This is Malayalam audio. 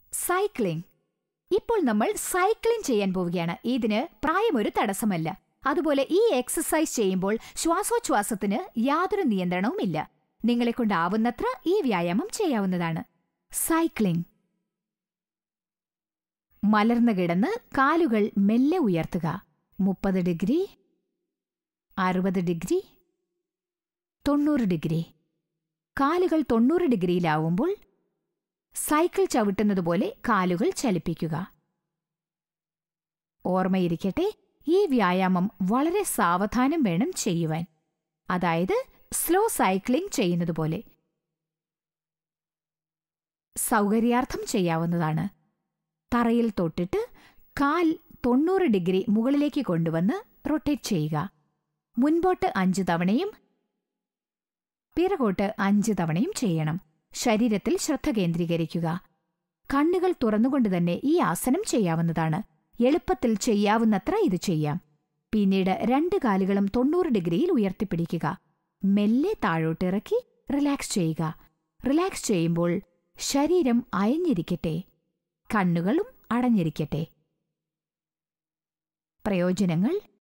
സൈക്ലിംഗ് ഇപ്പോൾ നമ്മൾ സൈക്ലിംഗ് ചെയ്യാൻ പോവുകയാണ് ഇതിന് പ്രായം ഒരു തടസ്സമല്ല അതുപോലെ ഈ എക്സസൈസ് ചെയ്യുമ്പോൾ ശ്വാസോച്ഛ്വാസത്തിന് യാതൊരു നിയന്ത്രണവുമില്ല നിങ്ങളെ കൊണ്ടാവുന്നത്ര ഈ വ്യായാമം ചെയ്യാവുന്നതാണ് സൈക്ലിംഗ് മലർന്നു കിടന്ന് കാലുകൾ മെല്ലെ ഉയർത്തുക മുപ്പത് ഡിഗ്രി അറുപത് ഡിഗ്രി തൊണ്ണൂറ് ഡിഗ്രി കാലുകൾ തൊണ്ണൂറ് ഡിഗ്രിയിലാവുമ്പോൾ സൈക്കിൾ ചവിട്ടുന്നതുപോലെ കാലുകൾ ചലിപ്പിക്കുക ഓർമ്മയിരിക്കട്ടെ ഈ വ്യായാമം വളരെ സാവധാനം വേണം ചെയ്യുവാൻ അതായത് സ്ലോ സൈക്ലിംഗ് ചെയ്യുന്നതുപോലെ സൗകര്യാർത്ഥം ചെയ്യാവുന്നതാണ് തറയിൽ തൊട്ടിട്ട് കാൽ തൊണ്ണൂറ് ഡിഗ്രി മുകളിലേക്ക് കൊണ്ടുവന്ന് റൊട്ടേറ്റ് ചെയ്യുക മുൻപോട്ട് അഞ്ച് തവണയും പിറകോട്ട് അഞ്ച് തവണയും ചെയ്യണം ശരീരത്തിൽ ശ്രദ്ധ കേന്ദ്രീകരിക്കുക കണ്ണുകൾ തുറന്നുകൊണ്ട് തന്നെ ഈ ആസനം ചെയ്യാവുന്നതാണ് എളുപ്പത്തിൽ ചെയ്യാവുന്നത്ര ഇത് ചെയ്യാം പിന്നീട് രണ്ട് കാലുകളും തൊണ്ണൂറ് ഡിഗ്രിയിൽ ഉയർത്തിപ്പിടിക്കുക മെല്ലെ താഴോട്ടിറക്കി റിലാക്സ് ചെയ്യുക റിലാക്സ് ചെയ്യുമ്പോൾ ശരീരം അയഞ്ഞിരിക്കട്ടെ കണ്ണുകളും അടഞ്ഞിരിക്കട്ടെ പ്രയോജനങ്ങൾ